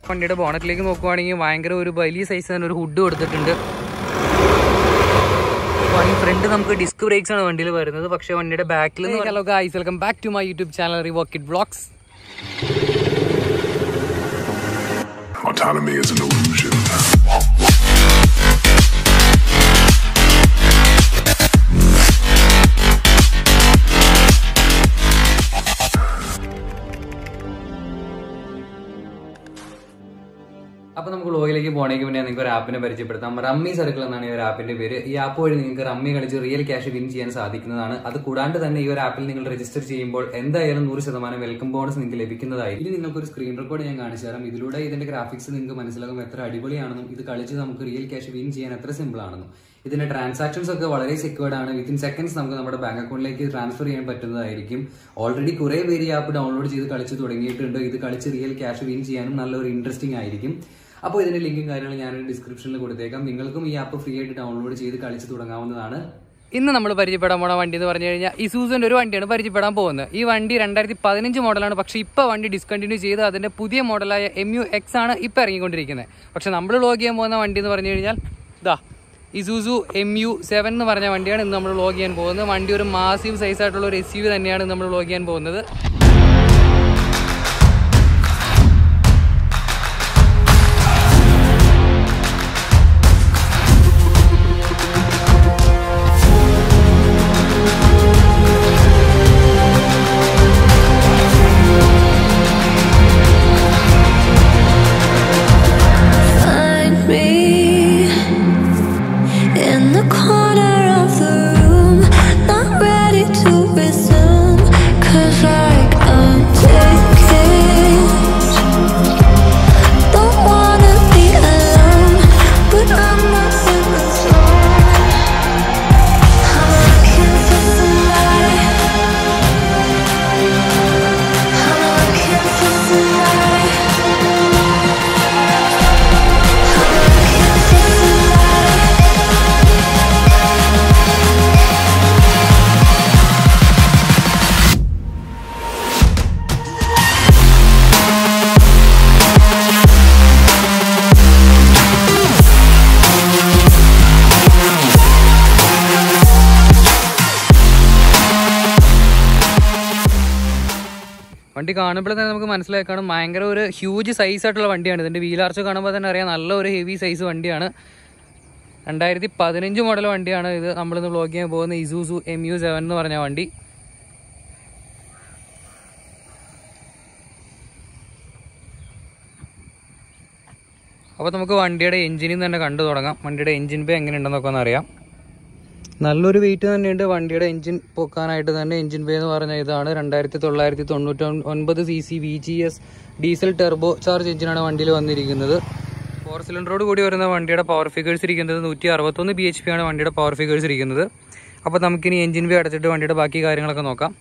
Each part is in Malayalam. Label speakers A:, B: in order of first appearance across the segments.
A: വണ്ടിയുടെ ബോണറ്റിലേക്ക് നോക്കുവാണെങ്കിൽ ഭയങ്കര ഒരു വലിയ സൈസ് തന്നെ ഒരു ഹുഡ് കൊടുത്തിട്ടുണ്ട് വണ്ടി ഫ്രണ്ട് നമുക്ക് ഡിസ്ക് ബ്രേക്സ് ആണ് വണ്ടിയിൽ വരുന്നത് പക്ഷേ വണ്ടിയുടെ ബാക്കിൽ hello guys welcome back to my YouTube channel റിവോക്കിറ്റ് blogs
B: Autonomy is an illusion.
A: അപ്പോൾ നമുക്ക് ലോയിലേക്ക് പോകണമെങ്കിൽ പിന്നെ നിങ്ങൾക്ക് ഒരു ആപ്പിനെ പരിചയപ്പെടുത്താം റമ്മി സർക്കിൾ എന്നാണ് ഈ ഒരു ആപ്പിന്റെ പേര് ഈ ആപ്പ് വഴി നിങ്ങൾക്ക് റമ്മി കളിച്ച് റിയൽ ക്യാഷ് വിൻ ചെയ്യാൻ സാധിക്കുന്നതാണ് അത് കൂടാണ്ട് തന്നെ ഈ ഒരു ആപ്പിൽ നിങ്ങൾ രജിസ്റ്റർ ചെയ്യുമ്പോൾ എന്തായാലും നൂറ് ശതമാനം വെൽക്കം ബോണസ് നിങ്ങൾക്ക് ലഭിക്കുന്നതായി ഇനി നിങ്ങൾക്ക് ഒരു സ്ക്രീൻ റെക്കോർഡ് ഞാൻ കാണിച്ചു തരാം ഇതിലൂടെ ഇതിന്റെ ഗ്രാഫിക്സ് നിങ്ങൾക്ക് മനസ്സിലാകും എത്ര അടിപൊളിയാണെന്നും ഇത് കളിച്ച് നമുക്ക് റിയൽ ക്യാഷ് വിൻ ചെയ്യാൻ എത്ര സിമ്പിൾ ആണെന്നും ഇതിന്റെ ട്രാൻസാക്ഷൻസ് ഒക്കെ വളരെ സെക്യൂർഡ് ആണ് വിത്തിൻ സെക്കൻഡ്സ് നമുക്ക് നമ്മുടെ ബാങ്ക് അക്കൗണ്ടിലേക്ക് ട്രാൻസ്ഫർ ചെയ്യാൻ പറ്റുന്നതായിരിക്കും ഓൾറെഡി കുറെ പേര് ഈ ആപ്പ് ഡൗൺലോഡ് ചെയ്ത് കളിച്ച് തുടങ്ങിയിട്ടുണ്ട് ഇത് കളിച്ച് റിയൽ ക്യാഷ് വിൻ ചെയ്യാനും നല്ലൊരു ഇൻട്രസ്റ്റിംഗ് ആയിരിക്കും അപ്പോൾ ഇതിന്റെ ലിങ്കും കാര്യങ്ങളും ഞാൻ ഡിസ്ക്രിപ്ഷനിൽ കൊടുത്തേക്കാം നിങ്ങൾക്കും ഈ ആപ്പ് ഫ്രീ ആയിട്ട് ഡൗൺലോഡ് ചെയ്ത് കളിച്ച് തുടങ്ങാവുന്നതാണ് ഇന്ന് നമ്മൾ പരിചയപ്പെടാൻ പോണ വണ്ടി എന്ന് പറഞ്ഞു കഴിഞ്ഞാൽ ഇസൂസിന്റെ ഒരു വണ്ടിയാണ് പരിചയപ്പെടാൻ പോകുന്നത് ഈ വണ്ടി രണ്ടായിരത്തി പതിനഞ്ച് മോഡലാണ് പക്ഷേ ഇപ്പോൾ വണ്ടി ഡിസ്കണ്ടിന്യൂ ചെയ്ത് അതിന്റെ പുതിയ മോഡലായ എം യു എക്സ് ആണ് ഇപ്പോൾ ഇറങ്ങിക്കൊണ്ടിരിക്കുന്നത് പക്ഷെ നമ്മൾ ലോഗ് ചെയ്യാൻ പോകുന്ന വണ്ടി എന്ന് പറഞ്ഞു കഴിഞ്ഞാൽ ഇതാ ഇസൂസു എം യു സെവൻ എന്ന് പറഞ്ഞ വണ്ടിയാണ് ഇന്ന് നമ്മൾ ലോഗ് ചെയ്യാൻ പോകുന്നത് വണ്ടി ഒരു മാസീവ് സൈസ് ആയിട്ടുള്ള ഒരു എസ് യു തന്നെയാണ് നമ്മൾ ലോഗ് ചെയ്യാൻ പോകുന്നത്
C: Find me in the corner of the room, not ready to resume. Cause like I'm taking, don't wanna be alone, but I'm not in the zone. I'm looking for somebody. I'm looking for somebody.
A: വണ്ടി കാണുമ്പോൾ തന്നെ നമുക്ക് മനസ്സിലാക്കണം ഭയങ്കര ഒരു ഹ്യൂജ് സൈസ് ആയിട്ടുള്ള വണ്ടിയാണ് ഇതിന്റെ വീലാർച്ച് കാണുമ്പോൾ തന്നെ അറിയാം നല്ല ഒരു ഹെവി സൈസ് വണ്ടിയാണ് രണ്ടായിരത്തി പതിനഞ്ച് മോഡൽ വണ്ടിയാണ് ഇത് നമ്മളിന്ന് വ്ളോഗ് ചെയ്യാൻ പോകുന്ന ഇസൂസു എം യു സെവൻ എന്ന് പറഞ്ഞ വണ്ടി അപ്പോൾ നമുക്ക് വണ്ടിയുടെ എഞ്ചിനിൽ നിന്ന് തന്നെ കണ്ടു തുടങ്ങാം വണ്ടിയുടെ എഞ്ചിൻ പേ എങ്ങനെയുണ്ടെന്നൊക്കെ ഒന്ന് അറിയാം നല്ലൊരു വെയിറ്റ് തന്നെയുണ്ട് വണ്ടിയുടെ എഞ്ചിൻ പൊക്കാനായിട്ട് തന്നെ എഞ്ചിൻ പേ എന്ന് പറഞ്ഞ ഇതാണ് രണ്ടായിരത്തി തൊള്ളായിരത്തി തൊണ്ണൂറ്റി ഒൻപത് C C V G S diesel turbo charge എഞ്ചിനാണ് വണ്ടിയിൽ വന്നിരിക്കുന്നത് ഫോർ സിലിണ്ടറോട് കൂടി വരുന്ന വണ്ടിയുടെ പവർ ഫിഗേഴ്സ് ഇരിക്കുന്നത് നൂറ്റി അറുപത്തൊന്ന് ബി എച്ച് പി ആണ് വണ്ടിയുടെ പവർ ഫിഗേഴ്സ് ഇരിക്കുന്നത് അപ്പോൾ നമുക്കിനി എഞ്ചിൻ പേ അടച്ചിട്ട് വണ്ടിയുടെ ബാക്കി കാര്യങ്ങളൊക്കെ നോക്കാം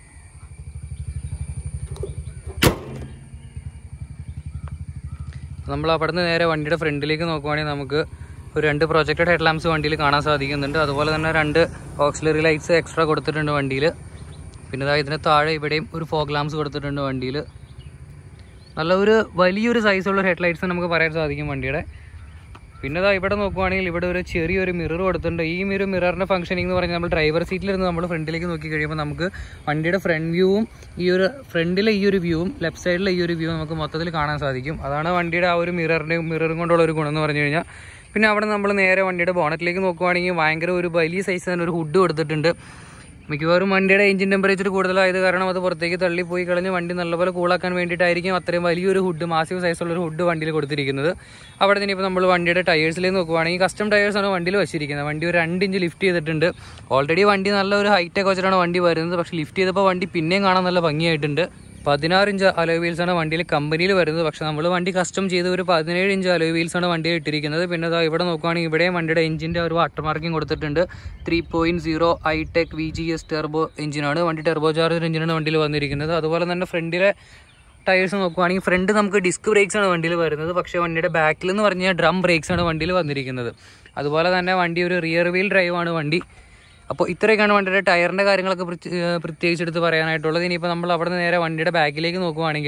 A: നമ്മൾ അവിടുന്ന് നേരെ വണ്ടിയുടെ ഫ്രണ്ടിലേക്ക് നോക്കുവാണെങ്കിൽ നമുക്ക് ഒരു രണ്ട് പ്രൊജക്റ്റഡ് ഹെഡ് ലാംപ്സ് വണ്ടിയിൽ കാണാൻ സാധിക്കുന്നുണ്ട് അതുപോലെ തന്നെ രണ്ട് ഓക്സിലറി ലൈറ്റ്സ് എക്സ്ട്രാ കൊടുത്തിട്ടുണ്ട് വണ്ടിയിൽ പിന്നെ ഇതാ ഇതിന് താഴെ ഇവിടെയും ഒരു ഫോഗ് ലാംപ്സ് കൊടുത്തിട്ടുണ്ട് വണ്ടിയിൽ നല്ല ഒരു വലിയൊരു സൈസുള്ള ഹെഡ് ലൈറ്റ്സ് നമുക്ക് പറയാൻ സാധിക്കും വണ്ടിയുടെ പിന്നെ ഇതാ ഇവിടെ നോക്കുവാണെങ്കിൽ ഇവിടെ ഒരു ചെറിയൊരു മിറർ കൊടുത്തിട്ടുണ്ട് ഈ ഒരു മിററിൻ്റെ ഫംഗ്ഷനിങ് എന്ന് പറഞ്ഞാൽ നമ്മൾ ഡ്രൈവർ സീറ്റിലിരുന്ന് നമ്മൾ ഫ്രണ്ടിലേക്ക് നോക്കി കഴിയുമ്പോൾ നമുക്ക് വണ്ടിയുടെ ഫ്രണ്ട് വ്യൂവും ഈ ഒരു ഫ്രണ്ടിലെ ഈ ഒരു വ്യൂവും ലെഫ്റ്റ് സൈഡിലെ ഈ ഒരു വ്യൂ നമുക്ക് മൊത്തത്തിൽ കാണാൻ സാധിക്കും അതാണ് വണ്ടിയുടെ ആ ഒരു മിററിൻ്റെ മിററും കൊണ്ടുള്ള ഒരു ഗുണം എന്ന് പറഞ്ഞു കഴിഞ്ഞാൽ പിന്നെ അവിടെ നമ്മൾ നേരെ വണ്ടിയുടെ ബോണറ്റിലേക്ക് നോക്കുവാണെങ്കിൽ ഭയങ്കര ഒരു വലിയ സൈസ് തന്നെ ഒരു ഹുഡ് കൊടുത്തിട്ടുണ്ട് മിക്കവാറും വണ്ടിയുടെ എഞ്ചിൻ ടെമ്പറേച്ചർ കൂടുതലായത് കാരണം അത് പുറത്തേക്ക് തള്ളിപ്പോയി കളഞ്ഞ് വണ്ടി നല്ലപോലെ കൂളാക്കാൻ വേണ്ടിയിട്ടായിരിക്കും അത്രയും വലിയൊരു ഹുഡ് മാസീവ് സൈസുള്ള ഒരു ഹുഡ് വണ്ടിയിൽ കൊടുത്തിരിക്കുന്നത് അവിടെ തന്നെ ഇപ്പോൾ നമ്മൾ വണ്ടിയുടെ ടയേഴ്സിലേക്ക് നോക്കുവാണെങ്കിൽ കസ്റ്റം ടയേഴ്സാണ് വണ്ടിയിൽ വെച്ചിരിക്കുന്നത് വണ്ടി ഒരു രണ്ട് ഇഞ്ച് ലിഫ്റ്റ് ചെയ്തിട്ടുണ്ട് ഓൾറെഡി വണ്ടി നല്ല ഒരു ഹൈറ്റൊക്കെ വെച്ചിട്ടാണ് വണ്ടി വരുന്നത് പക്ഷേ ലിഫ്റ്റ് ചെയ്തപ്പോൾ വണ്ടി പിന്നെയും കാണാൻ നല്ല ഭംഗിയായിട്ടുണ്ട് പതിനാറ് ഇഞ്ച് അലോയ് വീൽസ് ആണ് വണ്ടിയിൽ കമ്പനിയിൽ വരുന്നത് പക്ഷെ നമ്മൾ വണ്ടി കസ്റ്റം ചെയ്ത് ഒരു പതിനേഴ് ഇഞ്ച് അലോയ് വീൽസ് ആണ് വണ്ടിയിൽ ഇട്ടിരിക്കുന്നത് പിന്നെ ദാ ഇവിടെ നോക്കുവാണെങ്കിൽ ഇവിടെയും വണ്ടിയുടെ എഞ്ചിൻ്റെ ഒരു വാട്ടർ മാർക്കിംഗ് കൊടുത്തിട്ടുണ്ട് three point zero I tech V G S turbo എഞ്ചിനാണ് വണ്ടി ടെർബോ ചാർജർ എഞ്ചിനാണ് വണ്ടിയിൽ വന്നിരിക്കുന്നത് അതുപോലെ തന്നെ ഫ്രണ്ടിലെ ടയേഴ്സ് നോക്കുവാണെങ്കിൽ ഫ്രണ്ട് നമുക്ക് ഡിസ്ക് ബ്രേക്സ് ആണ് വണ്ടിയിൽ വരുന്നത് പക്ഷേ വണ്ടിയുടെ ബാക്കിൽ എന്ന് പറഞ്ഞാൽ ഡ്രം ബ്രേക്സ് ആണ് വണ്ടിയിൽ വന്നിരിക്കുന്നത് അതുപോലെ തന്നെ വണ്ടി ഒരു റിയർ വീൽ ഡ്രൈവ് ആണ് വണ്ടി അപ്പോൾ ഇത്രയൊക്കെയാണ് വണ്ടിയുടെ ടയറിൻ്റെ കാര്യങ്ങളൊക്കെ പ്രത്യ- ഏഹ് പ്രത്യേകിച്ച് എടുത്ത് പറയാനായിട്ടുള്ളത് ഇനിയിപ്പോൾ നമ്മൾ അവിടെ നിന്ന് നേരെ വണ്ടിയുടെ ബാക്കിലേക്ക് നോക്കുവാണെങ്കിൽ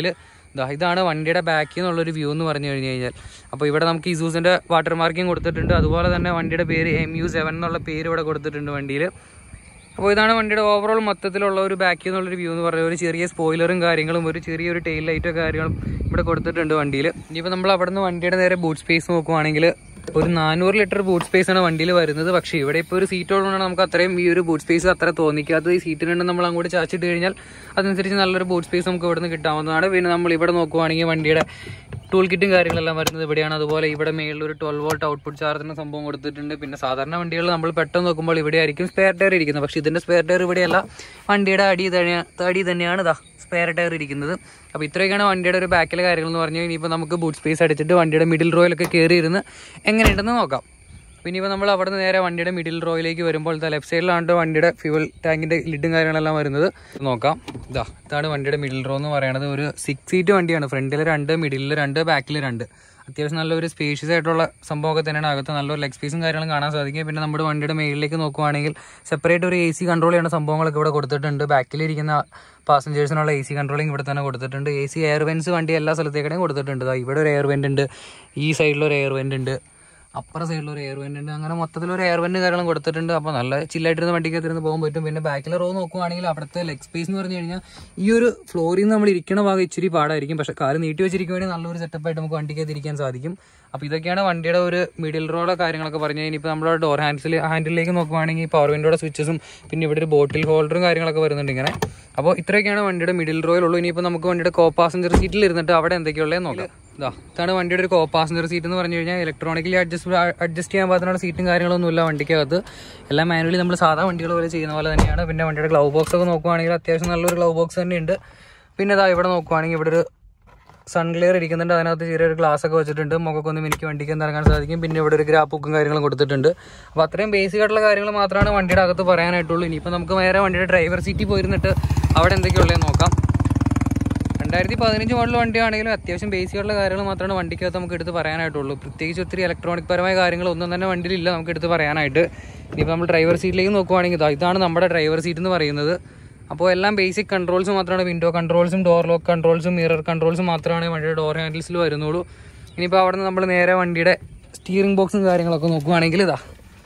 A: ദാ ഇതാണ് വണ്ടിയുടെ ബാക്കിൽ നിന്നുള്ളൊരു വ്യൂ എന്ന് പറഞ്ഞു കഴിഞ്ഞു കഴിഞ്ഞാൽ അപ്പോൾ ഇവിടെ നമുക്ക് ഇസൂസിൻ്റെ വാട്ടർ മാർക്കിംഗ് കൊടുത്തിട്ടുണ്ട് അതുപോലെ തന്നെ വണ്ടിയുടെ പേര് എം യു സെവൻ എന്നുള്ള പേര് ഇവിടെ കൊടുത്തിട്ടുണ്ട് വണ്ടിയിൽ അപ്പോൾ ഇതാണ് വണ്ടിയുടെ ഓവറോൾ മൊത്തത്തിലുള്ള ഒരു ബാക്കിൽ നിന്നുള്ളൊരു വ്യൂ എന്ന് പറയുന്നത് ഒരു ചെറിയ സ്പോയിലറും കാര്യങ്ങളും ഒരു ചെറിയൊരു ടെയിൽ ലൈറ്റോ കാര്യങ്ങളും ഇവിടെ കൊടുത്തിട്ടുണ്ട് വണ്ടിയിൽ ഇനിയിപ്പോൾ നമ്മൾ അവിടെ നിന്ന് വണ്ടിയുടെ നേരെ ബൂട്ട് സ്പേസ് നോക്കുവാണെങ്കിൽ ഒരു നാനൂറ് ലിറ്റർ ബൂട്ട് സ്പേസ് ആണ് വണ്ടിയിൽ വരുന്നത് പക്ഷേ ഇവിടെ ഇപ്പോൾ ഒരു സീറ്റ് ഉള്ളതുകൊണ്ടാണ് നമുക്ക് അത്രയും ഈ ഒരു ബൂട്ട് സ്പേസ് അത്ര തോന്നിക്കാത്തത് ഈ സീറ്റിനുണ്ട് നമ്മൾ അങ്ങോട്ട് ചാച്ചിട്ട് കഴിഞ്ഞാൽ അതനുസരിച്ച് നല്ലൊരു ബൂട്ട് സ്പേസ് നമുക്ക് ഇവിടെ നിന്ന് കിട്ടാവുന്നതാണ് പിന്നെ നമ്മൾ ഇവിടെ നോക്കുവാണെങ്കിൽ വണ്ടിയുടെ ടൂൾ കിറ്റും കാര്യങ്ങളെല്ലാം വരുന്നത് ഇവിടെയാണ് അതുപോലെ ഇവിടെ മേളിൽ ഒരു ട്വൽവ് വോൾട്ട് ഔട്ട്പുട്ട് ചാർജിന് സംഭവം കൊടുത്തിട്ടുണ്ട് പിന്നെ സാധാരണ വണ്ടികൾ നമ്മൾ പെട്ടെന്ന് നോക്കുമ്പോൾ ഇവിടെ ആയിരിക്കും സ്പെയർ ടയർ ഇരിക്കുന്നത് പക്ഷേ ഇതിൻ്റെ സ്പെയർ ടയർ ഇവിടെയല്ല വണ്ടിയുടെ അടി തന്നെ അടി തന്നെയാണ് ഇതാ സ്പെയർ ടയർ ഇരിക്കുന്നത് അപ്പോൾ ഇത്രയൊക്കെയാണ് വണ്ടിയുടെ ഒരു ബാക്കിലെ കാര്യങ്ങൾ എന്ന് പറഞ്ഞു ഇനിയിപ്പോൾ നമുക്ക് ബൂട്ട് സ്പേസ് അടിച്ചിട്ട് വണ്ടിയുടെ മിഡിൽ റോയിലൊക്കെ കയറി ഇരുന്ന് എങ്ങനെയുണ്ടെന്ന് നോക്കാം പിന്നെ ഇപ്പോൾ നമ്മൾ അവിടെ നിന്ന് നേരെ വണ്ടിയുടെ മിഡിൽ റോയിലേക്ക് വരുമ്പോൾ ലെഫ്റ്റ് സൈഡിലാണ് വണ്ടിയുടെ ഫ്യൂവൽ ടാങ്കിൻ്റെ ലിഡും കാര്യങ്ങളെല്ലാം വരുന്നത് നോക്കാം ഇതാ ഇതാണ് വണ്ടിയുടെ മിഡിൽ റോ എന്ന് പറയുന്നത് ഒരു സിക്സ് സീറ്റ് വണ്ടിയാണ് ഫ്രണ്ടിൽ രണ്ട് മിഡിലിൽ രണ്ട് ബാക്കിൽ രണ്ട് അത്യാവശ്യം നല്ലൊരു സ്പേഷ്യസ് ആയിട്ടുള്ള സംഭവമൊക്കെ തന്നെയാണ് അകത്ത് നല്ലൊരു ലെഗ് സ്പേസും കാര്യങ്ങളും കാണാൻ സാധിക്കും പിന്നെ നമ്മുടെ വണ്ടിയുടെ മേളിലേക്ക് നോക്കുവാണെങ്കിൽ സെപ്പറേറ്റ് ഒരു എ സി കൺട്രോൾ ചെയ്യുന്ന സംഭവങ്ങളൊക്കെ ഇവിടെ കൊടുത്തിട്ടുണ്ട് ബാക്കിലിരിക്കുന്ന പാസഞ്ചേഴ്സിനുള്ള എ സി കൺട്രോളിംഗ് ഇവിടെ തന്നെ കൊടുത്തിട്ടുണ്ട് എ സി എയർ വെൻസ് വണ്ടി എല്ലാ സ്ഥലത്തേക്കും കൊടുത്തിട്ടുണ്ട് ദാ ഇവിടെ ഒരു എയർ വെൻ്റ് ഉണ്ട് ഈ സൈഡിൽ ഒരു എയർ വെൻ്റ് ഉണ്ട് അപ്പുറ സൈഡിൽ ഒരു എയർ വെൻ്റ് ഉണ്ട് അങ്ങനെ മൊത്തത്തിൽ ഒരു എയർ വെൻ്റ് കാര്യങ്ങളും കൊടുത്തിട്ടുണ്ട് അപ്പോൾ നല്ല ചില്ലായിട്ടിരുന്ന് വണ്ടിക്ക് ഇരുന്ന് പോകാൻ പറ്റും പിന്നെ ബാക്കിലെ റോ നോക്കുവാണെങ്കിൽ അവിടുത്തെ ലെഗ് സ്പേസ് എന്ന് പറഞ്ഞു കഴിഞ്ഞാൽ ഈ ഒരു ഫ്ലോറിൽ നിന്ന് നമ്മൾ ഇരിക്കുന്ന ഭാഗം ഇച്ചിരി പാടായിരിക്കും പക്ഷേ കാല് നീട്ടി വെച്ചിരിക്കുവാണെങ്കിൽ നല്ലൊരു സെറ്റപ്പായിട്ട് നമുക്ക് വണ്ടിക്കകത്ത് ഇരിക്കാൻ സാധിക്കും അപ്പോൾ ഇതൊക്കെയാണ് വണ്ടിയുടെ ഒരു മിഡിൽ റോയുടെ കാര്യങ്ങളൊക്കെ പറഞ്ഞു ഇനിയിപ്പോൾ നമ്മുടെ ഡോർ ഹാൻഡിൽ ഹാൻഡിലേക്ക് നോക്കുവാണെങ്കിൽ പവർ വിൻഡോയുടെ സ്വിച്ചസും പിന്നെ ഇവിടെ ഒരു ബോട്ടിൽ ഹോൾഡറും കാര്യങ്ങളൊക്കെ വരുന്നുണ്ട് ഇങ്ങനെ അപ്പോൾ ഇത്രയൊക്കെയാണ് വണ്ടിയുടെ മിഡിൽ റോയിലുള്ളൂ ഇനിയിപ്പോൾ നമുക്ക് വണ്ടിയുടെ കോ പാസഞ്ചർ സീറ്റിൽ ഇരുന്നിട്ട് അവിടെ എന്തൊക്കെയുള്ളത് നോക്കാം ഇതാ ഇതാണ് വണ്ടിയുടെ ഒരു കോ പാസഞ്ചർ സീറ്റ് എന്ന് പറഞ്ഞു കഴിഞ്ഞാൽ ഇലക്ട്രോണിക്കലി അഡ്ജസ്റ്റ് അഡ്ജസ്റ്റ് ചെയ്യാൻ പാകത്തിനുള്ള സീറ്റും കാര്യങ്ങളൊന്നുമില്ല വണ്ടിക്കകത്ത് എല്ലാം മാനുവലി നമ്മൾ സാധാ വണ്ടികൾ പോലെ ചെയ്യുന്ന പോലെ തന്നെയാണ് പിന്നെ വണ്ടിയുടെ ഗ്ലൗ ബോക്സ് ഒക്കെ നോക്കുവാണെങ്കിൽ അത്യാവശ്യം നല്ലൊരു ഗ്ലൗ ബോക്സ് തന്നെയുണ്ട് പിന്നെ ഇതാ ഇവിടെ നോക്കുവാണെങ്കിൽ ഇവിടെ ഒരു സൺ ക്ലിയർ ഇരിക്കുന്നുണ്ട് അതിനകത്ത് ചെറിയൊരു ഗ്ലാസ് ഒക്കെ വെച്ചിട്ടുണ്ട് മുഖക്കൊന്നും എനിക്ക് വണ്ടിക്ക് ഇറങ്ങാൻ സാധിക്കും പിന്നെ ഇവിടെ ഒരു ഗ്രാപ്പ് ബുക്കും കാര്യങ്ങളും കൊടുത്തിട്ടുണ്ട് അപ്പോൾ അത്രയും ബേസിക് ആയിട്ടുള്ള കാര്യങ്ങൾ മാത്രമാണ് വണ്ടിയുടെ അകത്ത് പറയാനായിട്ടുള്ളൂ ഇനിയിപ്പോൾ നമുക്ക് നേരെ വണ്ടിയുടെ ഡ്രൈവർ സീറ്റിൽ പോയിരുന്നിട്ട് അവിടെ എന്തൊക്കെയുള്ളതെന്ന് നോക്കാം രണ്ടായിരത്തി പതിനഞ്ച് മോഡൽ വണ്ടിയാണെങ്കിലും അത്യാവശ്യം ബേസിക് ആയിട്ടുള്ള കാര്യങ്ങൾ മാത്രമാണ് വണ്ടിക്കകത്ത് നമുക്ക് എടുത്ത് പറയാനായിട്ടുള്ളൂ പ്രത്യേകിച്ച് ഒത്തിരി ഇലക്ട്രോണിക് പരമായ കാര്യങ്ങൾ ഒന്നും തന്നെ വണ്ടിയിലില്ല നമുക്ക് എടുത്ത് പറയാനായിട്ട് ഇനിയിപ്പോൾ നമ്മൾ ഡ്രൈവർ സീറ്റിലേക്ക് നോക്കുവാണെങ്കിൽ ഇതാ ഇതാണ് നമ്മുടെ ഡ്രൈവർ സീറ്റ് എന്ന് പറയുന്നത് അപ്പോൾ എല്ലാം ബേസിക് കൺട്രോൾസ് മാത്രമാണ് വിൻഡോ കൺട്രോൾസും ഡോർ ലോക്ക് കൺട്രോൾസും മിറർ കൺട്രോൾസും മാത്രമാണ് വണ്ടിയുടെ ഡോർ ഹാൻഡിൽസിൽ വരുന്നുള്ളൂ ഇനിയിപ്പോൾ അവിടെ നിന്ന് നമ്മൾ നേരെ വണ്ടിയുടെ സ്റ്റിയറിംഗ് ബോക്സും കാര്യങ്ങളൊക്കെ നോക്കുവാണെങ്കിൽ ഇതാ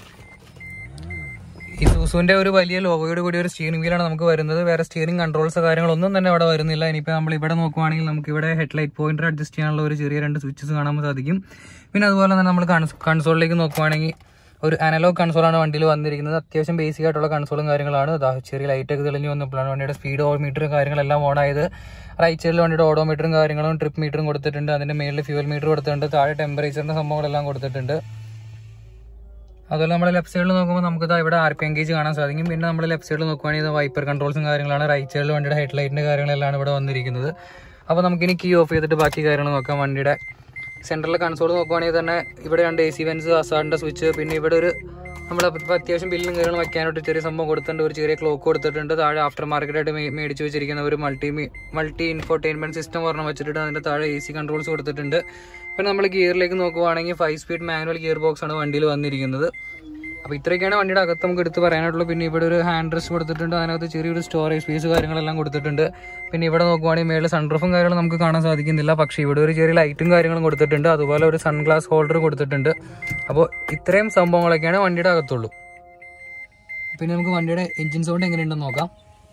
A: ഈ സൂസുവിന്റെ ഒരു വലിയ ലോഗോയോട് കൂടി ഒരു സ്റ്റിയറിംഗ് വീലാണ് നമുക്ക് വരുന്നത് വേറെ സ്റ്റിയറിംഗ് കൺട്രോൾസ് കാര്യങ്ങളൊന്നും തന്നെ അവിടെ വരുന്നില്ല ഇനിയിപ്പോൾ നമ്മൾ ഇവിടെ നോക്കുവാണെങ്കിൽ നമുക്ക് ഇവിടെ ഹെഡ്ലൈറ്റ് പോയിന്റർ അഡ്ജസ്റ്റ് ചെയ്യാനുള്ള ഒരു ചെറിയ രണ്ട് സ്വിച്ചസ് കാണാൻ സാധിക്കും പിന്നെ അതുപോലെ തന്നെ നമ്മൾ കൺസോളിലേക്ക് നോക്കുവാണെങ്കിൽ ഒരു അനലോഗ് കൺസോളാണ് വണ്ടിയിൽ വന്നിരിക്കുന്നത് അത്യാവശ്യം ബേസിക് ആയിട്ടുള്ള കൺസോളും കാര്യങ്ങളാണ് ദാ ചെറിയ ലൈറ്റൊക്കെ തെളിഞ്ഞ് വന്നപ്പോഴാണ് വണ്ടിയുടെ സ്പീഡ് ഓഡോമീറ്ററും കാര്യങ്ങളെല്ലാം ഓൺ ആയത് റൈറ്റ് സൈഡിൽ വണ്ടിയുടെ ഓഡോമീറ്ററും കാര്യങ്ങളും ട്രിപ്പ് മീറ്ററും കൊടുത്തിട്ടുണ്ട് അതിന്റെ മേളിൽ ഫ്യൂൽ മീറ്റർ കൊടുത്തിട്ടുണ്ട് താഴെ ടെമ്പറേച്ചറിന്റെ സംഭവങ്ങളെല്ലാം കൊടുത്തിട്ടുണ്ട് അതുപോലെ നമ്മൾ ലെഫ്റ്റ് സൈഡിൽ നോക്കുമ്പോൾ നമുക്ക് ഇതാ ഇവിടെ ആർ പി എം ഗേജ് കാണാൻ സാധിക്കും പിന്നെ നമ്മൾ ലെഫ്റ്റ് സൈഡിൽ നോക്കുവാണെങ്കിൽ വൈപ്പർ കൺട്രോൾസും കാര്യങ്ങളാണ് റൈറ്റ് സൈഡിൽ വണ്ടിയുടെ ഹെഡ്ലൈറ്റിന്റെ കാര്യങ്ങളെല്ലാം ഇവിടെ വന്നിരിക്കുന്നത് അപ്പോൾ നമുക്കിനി കീ ഓഫ് ചെയ്തിട്ട് ബാക്കി കാര്യങ്ങൾ നോക്കാം വണ്ടിയുടെ സെൻട്രൽ കൺസോൾ നോക്കുവാണെങ്കിൽ തന്നെ ഇവിടെ രണ്ട് എ സി വെൻസ് അസാറിന്റെ സ്വിച്ച് പിന്നെ ഇവിടെ ഒരു നമ്മൾ അത്യാവശ്യം ബില്ലും കാര്യങ്ങളും വെക്കാനായിട്ട് ചെറിയ സംഭവം കൊടുത്തിട്ടുണ്ട് ഒരു ചെറിയ ക്ലോക്ക് കൊടുത്തിട്ടുണ്ട് താഴെ ആഫ്റ്റർ മാർക്കറ്റായിട്ട് മേടിച്ച് വെച്ചിരിക്കുന്ന ഒരു മൾട്ടി മൾട്ടി ഇൻഫോർടൈൻമെന്റ് സിസ്റ്റം ഒരെണ്ണം വെച്ചിട്ട് അതിന്റെ താഴെ എ സി കൺട്രോൾസ് കൊടുത്തിട്ടുണ്ട് പിന്നെ നമ്മൾ ഗിയറിലേക്ക് നോക്കുവാണെങ്കിൽ five speed manual gear box ആണ് വണ്ടിയിൽ വന്നിരിക്കുന്നത് അപ്പോൾ ഇത്രയൊക്കെയാണ് വണ്ടിയുടെ അകത്ത് നമുക്ക് എടുത്ത് പറയാനായിട്ടുള്ളൂ പിന്നെ ഇവിടെ ഒരു ഹാൻഡ് റെസ്റ്റ് കൊടുത്തിട്ടുണ്ട് അതിനകത്ത് ചെറിയൊരു സ്റ്റോറേജ് സ്പേസ് കാര്യങ്ങളെല്ലാം കൊടുത്തിട്ടുണ്ട് പിന്നെ ഇവിടെ നോക്കുവാണെങ്കിൽ മേളിൽ സൺറൂഫും കാര്യങ്ങളും നമുക്ക് കാണാൻ സാധിക്കുന്നില്ല പക്ഷേ ഇവിടെ ഒരു ചെറിയ ലൈറ്റും കാര്യങ്ങളും കൊടുത്തിട്ടുണ്ട് അതുപോലെ ഒരു സൺഗ്ലാസ് ഹോൾഡർ കൊടുത്തിട്ടുണ്ട് അപ്പോൾ ഇത്രയും സംഭവങ്ങളൊക്കെയാണ് വണ്ടിയുടെ അകത്തുള്ളൂ പിന്നെ നമുക്ക് വണ്ടിയുടെ എഞ്ചിൻ സൗണ്ട് എങ്ങനെയുണ്ടെന്ന് നോക്കാം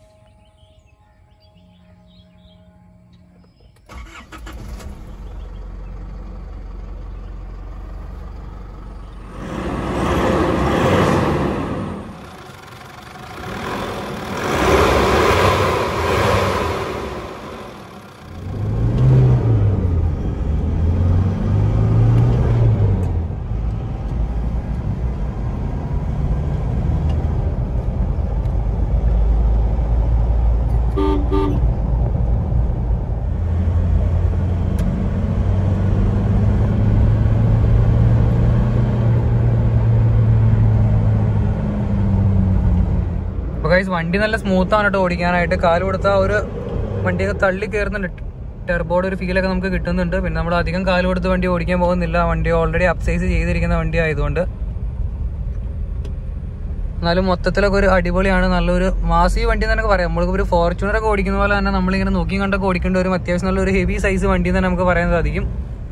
A: അപ്പോൾ ഗൈസ് വണ്ടി നല്ല സ്മൂത്ത് ആണ് കേട്ടോ ഓടിക്കാനായിട്ട് കാല് കൊടുത്താൽ ഒരു വണ്ടിയൊക്കെ തള്ളി കയറുന്നുണ്ട് ടെർബോയുടെ ഒരു ഫീലൊക്കെ നമുക്ക് കിട്ടുന്നുണ്ട് പിന്നെ നമ്മൾ അധികം കാല് കൊടുത്ത് വണ്ടി ഓടിക്കാൻ പോകുന്നില്ല വണ്ടി ഓൾറെഡി അപ്സൈസ് ചെയ്തിരിക്കുന്ന വണ്ടി ആയതുകൊണ്ട് എന്നാലും മൊത്തത്തിലൊക്കെ ഒരു അടിപൊളിയാണ് നല്ലൊരു മാസി വണ്ടി എന്ന് നമുക്ക് പറയാം നമ്മൾക്ക് ഒരു ഫോർച്യൂണറൊക്കെ ഓടിക്കുന്ന പോലെ തന്നെ നമ്മളിങ്ങനെ നോക്കി കണ്ടൊക്കെ ഓടിക്കേണ്ട ഒരു അത്യാവശ്യം നല്ലൊരു ഹെവി സൈസ് വണ്ടി എന്ന് തന്നെ നമുക്ക് പറയാൻ സാധിക്കും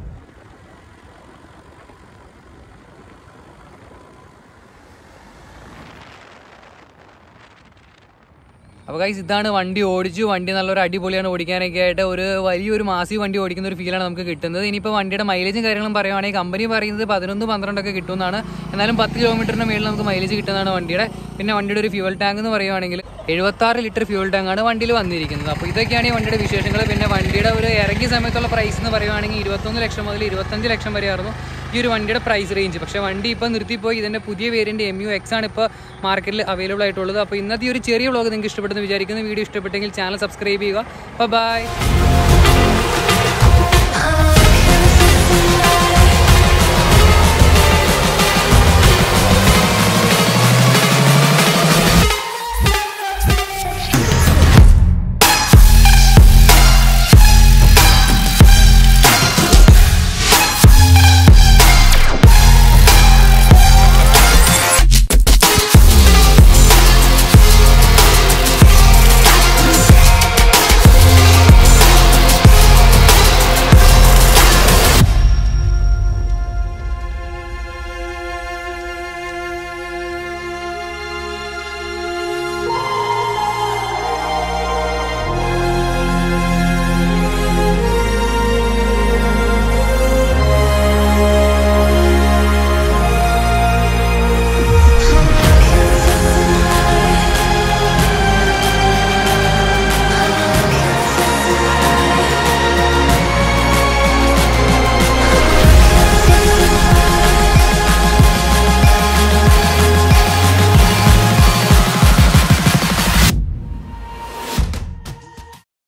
A: അപ്പോൾ ഗൈസ് ഇതാണ് വണ്ടി ഓടിച്ചു വണ്ടി നല്ലൊരു അടിപൊളിയാണ് ഓടിക്കാനൊക്കെ ആയിട്ട് ഒരു വലിയൊരു മാസി വണ്ടി ഓടിക്കുന്ന ഒരു ഫീലാണ് നമുക്ക് കിട്ടുന്നത് ഇനിയിപ്പോൾ വണ്ടിയുടെ മൈലേജും കാര്യങ്ങളും പറയുവാണെങ്കിൽ കമ്പനി പറയുന്നത് പതിനൊന്ന് പന്ത്രണ്ടൊക്കെ കിട്ടുമെന്നാണ് എന്നാലും പത്ത് കിലോമീറ്ററിന് മേളിൽ നമുക്ക് മൈലേജ് കിട്ടുന്നതാണ് വണ്ടിയുടെ പിന്നെ വണ്ടിയുടെ ഒരു ഫ്യൂൽ ടാങ്ക് എന്ന് പറയുവാണെങ്കിൽ എഴുപത്താറ് ലിറ്റർ ഫ്യൂൽ ടാങ്കാണ് വണ്ടിയിൽ വന്നിരിക്കുന്നത് അപ്പോൾ ഇതൊക്കെയാണ് ഈ വണ്ടിയുടെ വിശേഷങ്ങൾ പിന്നെ വണ്ടിയുടെ ഒരു ഇറങ്ങിയ സമയത്തുള്ള പ്രൈസ് എന്ന് പറയുവാണെങ്കിൽ ഇരുപത്തൊന്ന് ലക്ഷം മുതൽ ഇരുപത്തഞ്ച് ലക്ഷം വരെയായിരുന്നു ഈ ഒരു വണ്ടിയുടെ പ്രൈസ് റേഞ്ച് പക്ഷേ വണ്ടി ഇപ്പോൾ നിർത്തിപ്പോയി ഇതിൻ്റെ പുതിയ വേരിയൻ്റ് എം യു എക്സ് ആണ് ഇപ്പോൾ മാർക്കറ്റിൽ അവൈലബിൾ ആയിട്ടുള്ളത് അപ്പോൾ ഇന്നത്തെ ഈ ഒരു ചെറിയ വ്ളോഗ് നിങ്ങൾക്ക് ഇഷ്ടപ്പെട്ടെന്ന് വിചാരിക്കുന്നു വീഡിയോ ഇഷ്ടപ്പെട്ടെങ്കിൽ ചാനൽ സബ്സ്ക്രൈബ് ചെയ്യുക അപ്പോൾ ബൈ